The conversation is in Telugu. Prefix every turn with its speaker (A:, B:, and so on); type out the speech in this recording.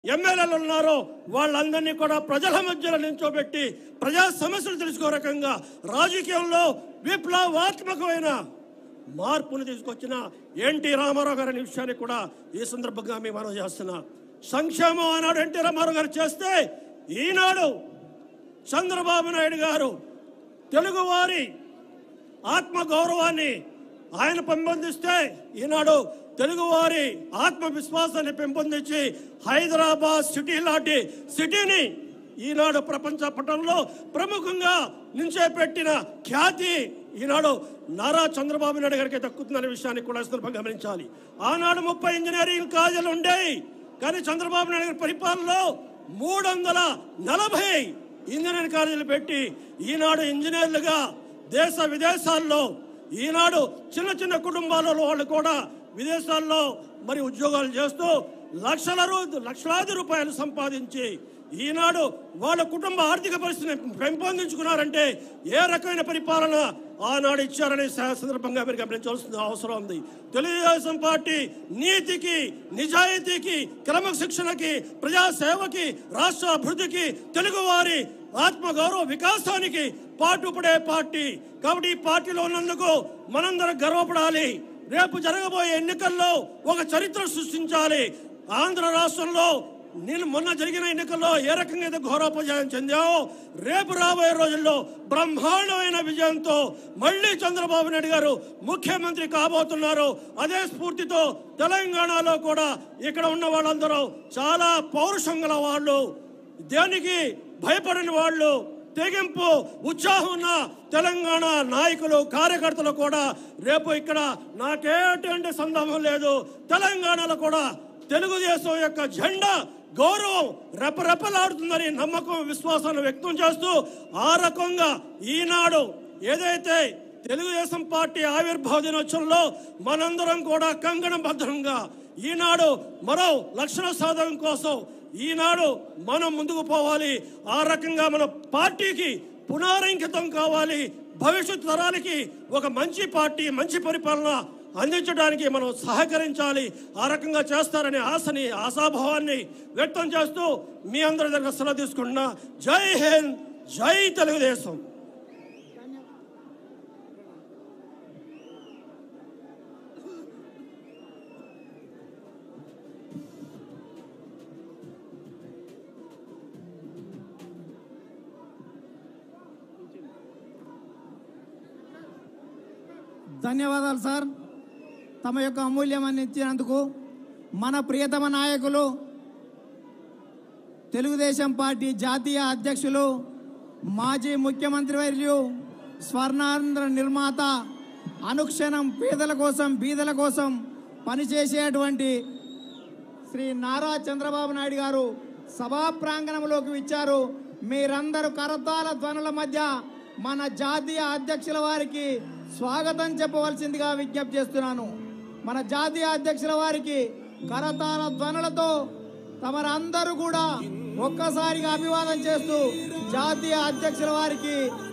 A: ఎమ్మెల్యేలు ఉన్నారో వాళ్ళందరినీ కూడా ప్రజల మధ్యలో నించోబెట్టి ప్రజా సమస్యలు తెలుసుకో రకంగా రాజకీయంలో విప్లవాత్మకమైన మార్పును తీసుకొచ్చిన ఎన్టీ రామారావు గారి అనే విషయాన్ని కూడా ఈ సందర్భంగా మేము మనం చేస్తున్నా సంక్షేమం ఆనాడు ఎన్టీ రామారావు గారు చేస్తే ఈనాడు చంద్రబాబు నాయుడు గారు తెలుగువారి ఆత్మ గౌరవాన్ని ఆయన పెంపొందిస్తే ఈనాడు తెలుగువారి ఆత్మ విశ్వాసాన్ని పెంపొందించి హైదరాబాద్ సిటీ లాంటి సిటీని ఈనాడు ప్రపంచ పటంలో ప్రముఖంగా నించే పెట్టిన ఖ్యాతి ఈనాడు నారా చంద్రబాబు నాయుడు గారికి దక్కుతుందనే విషయాన్ని కూడా ఈ సందర్భంగా గమనించాలి ఆనాడు ముప్పై ఇంజనీరింగ్ కాలేజీలు ఉండేవి కానీ చంద్రబాబు నాయుడు గారి పరిపాలనలో మూడు వందల నలభై ఇంజనీరింగ్ కాలేజీలు పెట్టి ఈనాడు ఇంజనీర్లుగా దేశ విదేశాల్లో ఈనాడు చిన్న చిన్న కుటుంబాలలో వాళ్ళు కూడా విదేశాల్లో మరి ఉద్యోగాలు చేస్తూ లక్షల రూ- లక్షలాది రూపాయలు సంపాదించి ఈనాడు వాళ్ళ కుటుంబ ఆర్థిక పరిస్థితిని పెంపొందించుకున్నారంటే ఏ రకమైన పరిపాలన ఆనాడు ఇచ్చారనే స- సందర్భంగా మీరు గమనించాల్సిన అవసరం ఉంది తెలుగుదేశం పార్టీ నీతికి నిజాయితీకి క్రమశిక్షణకి ప్రజాసేవకి రాష్ట్ర అభివృద్ధికి తెలుగువారి ఆత్మ గౌరవ వికాసానికి పాటుపడే పార్టీ కాబట్టి ఈ పార్టీలో ఉన్నందుకు మనందరం గర్వపడాలి రేపు జరగబోయే ఎన్నికల్లో ఒక చరిత్ర సృష్టించాలి ఆంధ్ర రాష్ట్రంలో నేను మొన్న జరిగిన ఎన్నికల్లో ఏ రకంగా అయితే ఘోరోపజయం చెందామో రేపు రాబోయే రోజుల్లో బ్రహ్మాండమైన విజయంతో మళ్ళీ చంద్రబాబు నాయుడు గారు ముఖ్యమంత్రి కాబోతున్నారు అదే స్ఫూర్తితో తెలంగాణలో కూడా ఇక్కడ ఉన్న వాళ్ళందరూ చాలా పౌరుషం గల వాళ్ళు దేనికి భయపడని వాళ్ళు తెగింపు ఉత్సాహం ఉన్న తెలంగాణ నాయకులు కార్యకర్తలు కూడా రేపు ఇక్కడ నాకేటువంటి సందర్భం లేదు తెలంగాణలో కూడా తెలుగుదేశం యొక్క జెండా గౌరవం రెపరెపలాడుతుందని నమ్మకం విశ్వాసాన్ని వ్యక్తం చేస్తూ ఆ రకంగా ఈనాడు ఏదైతే తెలుగుదేశం పార్టీ ఆవిర్భావ దినోత్సవంలో మనందరం కూడా కంగణం భద్రంగా ఈనాడు మరో లక్షణ సాధన కోసం ఈనాడు మనం ముందుకు పోవాలి ఆ రకంగా మన పార్టీకి పునరంకితం కావాలి భవిష్యత్ తరానికి ఒక మంచి పార్టీ మంచి పరిపాలన అందించడానికి మనం సహకరించాలి ఆ రకంగా చేస్తారనే ఆశని ఆశాభావాన్ని వ్యక్తం చేస్తూ మీ అందరి దగ్గర సెలవు తీసుకుంటున్నా జై హింద్ జై తెలుగుదేశం
B: ధన్యవాదాలు సార్ తమ యొక్క అమూల్యమని ఇచ్చినందుకు మన ప్రియతమ నాయకులు తెలుగుదేశం పార్టీ జాతీయ అధ్యక్షులు మాజీ ముఖ్యమంత్రి వర్యులు స్వర్ణాంధ్ర నిర్మాత అనుక్షణం పేదల కోసం బీదల కోసం పనిచేసేటువంటి శ్రీ నారా చంద్రబాబు నాయుడు గారు సభా ప్రాంగణంలోకి ఇచ్చారు మీరందరూ కరతాల ధ్వనుల మధ్య మన జాతీయ అధ్యక్షుల వారికి స్వాగతం చెప్పవలసిందిగా విజ్ఞప్తి చేస్తున్నాను మన జాతీయ అధ్యక్షుల వారికి కరతాల ధ్వనులతో తమరందరూ కూడా ఒక్కసారిగా అభివాదం చేస్తూ జాతీయ అధ్యక్షుల వారికి